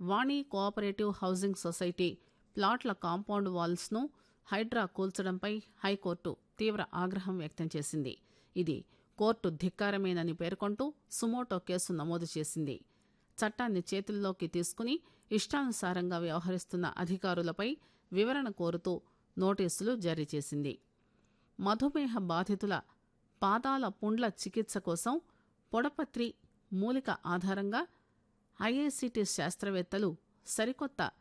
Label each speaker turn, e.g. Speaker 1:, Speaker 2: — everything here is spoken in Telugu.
Speaker 1: వాణి కోఆపరేటివ్ హౌసింగ్ సొసైటీ ప్లాట్ల కాంపౌండ్ వాల్స్ను హైడ్రా కూల్చడంపై హైకోర్టు తీవ్ర ఆగ్రహం వ్యక్తం చేసింది ఇది కోర్టు ధిక్కారమేనని పేర్కొంటూ సుమోటో కేసు నమోదు చేసింది చట్టాన్ని చేతుల్లోకి తీసుకుని ఇష్టానుసారంగా వ్యవహరిస్తున్న అధికారులపై వివరణ కోరుతూ నోటీసులు జారీ చేసింది మధుమేహ బాధితుల పాదాల పుండ్ల చికిత్స కోసం పొడపత్రి మూలిక ఆధారంగా ఐఐసిటి శాస్త్రవేత్తలు సరికొత్త